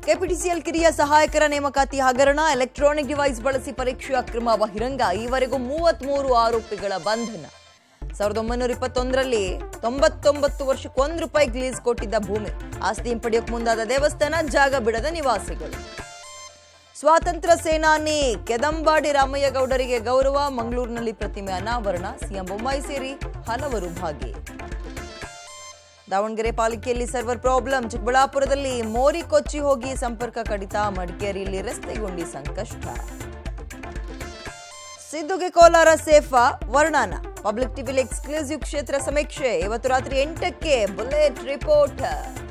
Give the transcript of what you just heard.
KPTCL ಕಿರಿಯ ಸಹಾಯಕರ ನೇಮಕಾತಿ ಹಗರಣ ಎಲೆಕ್ಟ್ರಾನಿಕ್ ಡಿವೈಸ್ ಬಳಸಿ ಪರೀಕ್ಷೆ ಅಕ್ರಮ ಬಹಿರಂಗ ಈವರೆಗೂ ಮೂವತ್ಮೂರು ಆರೋಪಿಗಳ ಬಂಧನ ಸಾವಿರದ ಒಂಬೈನೂರ ಇಪ್ಪತ್ತೊಂದರಲ್ಲಿ ತೊಂಬತ್ತೊಂಬತ್ತು ವರ್ಷಕ್ಕೆ ಒಂದು ರೂಪಾಯಿ ಗ್ಲೀಸ್ ಕೊಟ್ಟಿದ್ದ ಭೂಮಿ ಆಸ್ತಿ ಹಿಂಪಡೆಯೋಕೆ ಮುಂದಾದ ದೇವಸ್ಥಾನ ಜಾಗ ಬಿಡದ ನಿವಾಸಿಗಳು ಸ್ವಾತಂತ್ರ್ಯ ಸೇನಾನಿ ಕೆದಂಬಾಡಿ ರಾಮಯ್ಯ ಗೌಡರಿಗೆ ಗೌರವ ಮಂಗಳೂರಿನಲ್ಲಿ ಪ್ರತಿಮೆ ಅನಾವರಣ ಸಿಎಂ ಬೊಮ್ಮಾಯಿ ಸೇರಿ ಹಲವರು ಭಾಗಿ ದಾವಣಗೆರೆ ಪಾಲಿಕೆಯಲ್ಲಿ ಸರ್ವರ್ ಪ್ರಾಬ್ಲಮ್ ಚಿಕ್ಕಬಳ್ಳಾಪುರದಲ್ಲಿ ಮೋರಿ ಕೊಚ್ಚಿ ಹೋಗಿ ಸಂಪರ್ಕ ಕಡಿತ ಮಡಿಕೇರಿಯಲ್ಲಿ ರಸ್ತೆ ಗುಂಡಿ ಸಂಕಷ್ಟ ಸಿದ್ದುಗೆ ಕೋಲಾರ ಸೇಫಾ ವರ್ಣಾನ ಪಬ್ಲಿಕ್ ಟಿವಿಲಿ ಎಕ್ಸ್ಕ್ಲೂಸಿವ್ ಕ್ಷೇತ್ರ ಸಮೀಕ್ಷೆ ಇವತ್ತು ರಾತ್ರಿ ಎಂಟಕ್ಕೆ ಬುಲೆಟ್ ರಿಪೋರ್ಟ್